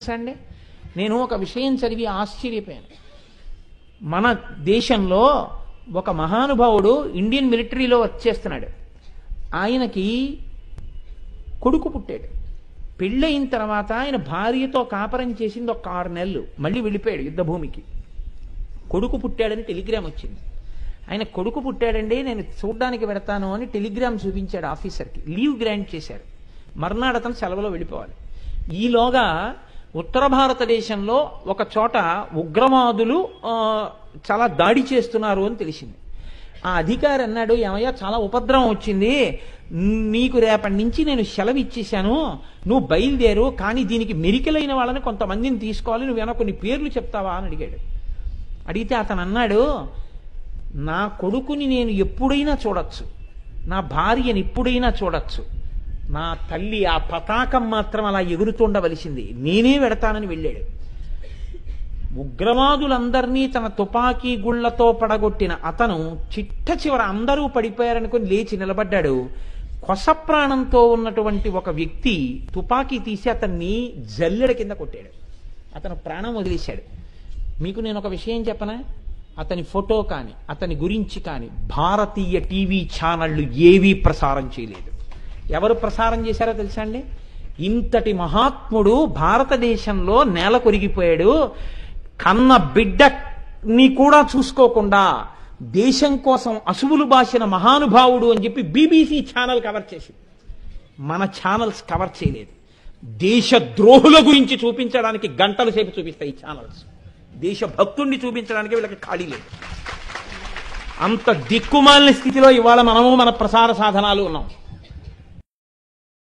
అండి నేను ఒక విషయం చదివి ఆశ్చర్యపోయాను మన దేశంలో ఒక మహానుభావుడు ఇండియన్ మిలిటరీలో వర్క్ చేస్తున్నాడు ఆయనకి కొడుకు పుట్టాడు పెళ్ళయిన తర్వాత ఆయన భార్యతో కాపరం చేసింది ఒక ఆరు నెలలు మళ్ళీ వెళ్ళిపోయాడు యుద్ధభూమికి కొడుకు పుట్టాడని టెలిగ్రామ్ వచ్చింది ఆయన కొడుకు పుట్టాడండి నేను చూడ్డానికి పెడతాను అని టెలిగ్రామ్ చూపించాడు ఆఫీసర్కి లీవ్ గ్రాంట్ చేశారు మర్నాడు అతను సెలవులో వెళ్ళిపోవాలి ఈలోగా ఉత్తర భారతదేశంలో ఒక చోట ఉగ్రవాదులు ఆ, చాలా దాడి చేస్తున్నారు అని తెలిసింది ఆ అధికారి అన్నాడు ఏమయ్యా చాలా ఉపద్రవం వచ్చింది నీకు రేపటి నుంచి నేను సెలవు ఇచ్చేశాను నువ్వు బయలుదేరు కానీ దీనికి మెరికలైన వాళ్ళని కొంతమందిని తీసుకోవాలి నువ్వు ఏమైనా కొన్ని పేర్లు చెప్తావా అని అడిగాడు అడిగితే అతను అన్నాడు నా కొడుకుని నేను ఎప్పుడైనా చూడొచ్చు నా భార్యని ఎప్పుడైనా చూడొచ్చు నా తల్లి ఆ పతాకం మాత్రం అలా ఎగురుతుండవలసింది నేనే వెడతానని వెళ్ళాడు ఉగ్రవాదులందరినీ తన తుపాకీ గుళ్లతో పడగొట్టిన అతను చిట్ట చివర అందరూ పడిపోయారనుకుని లేచి నిలబడ్డాడు కొస ప్రాణంతో ఉన్నటువంటి ఒక వ్యక్తి తుపాకీ తీసి అతన్ని జల్లెడ కింద కొట్టాడు అతను ప్రాణం వదిలేశాడు మీకు నేను ఒక విషయం చెప్పనా అతని ఫోటో కానీ అతని గురించి కానీ భారతీయ టీవీ ఛానళ్లు ఏవీ ప్రసారం చేయలేదు ఎవరు ప్రసారం చేశారో తెలుసా అండి ఇంతటి మహాత్ముడు భారతదేశంలో నేల కొరిగిపోయాడు కన్న బిడ్డని కూడా చూసుకోకుండా దేశం కోసం అసువులు బాసిన మహానుభావుడు అని చెప్పి బీబీసీ ఛానల్ కవర్ చేసింది మన ఛానల్స్ కవర్ చేయలేదు దేశ ద్రోహుల గురించి చూపించడానికి గంటల సేపు చూపిస్తాయి ఈ ఛానల్స్ దేశ భక్తుణ్ణి చూపించడానికి వీళ్ళకి ఖాళీ లేదు అంత దిక్కుమాలిన స్థితిలో ఇవాళ మనము మన ప్రసార సాధనాలు ఉన్నాం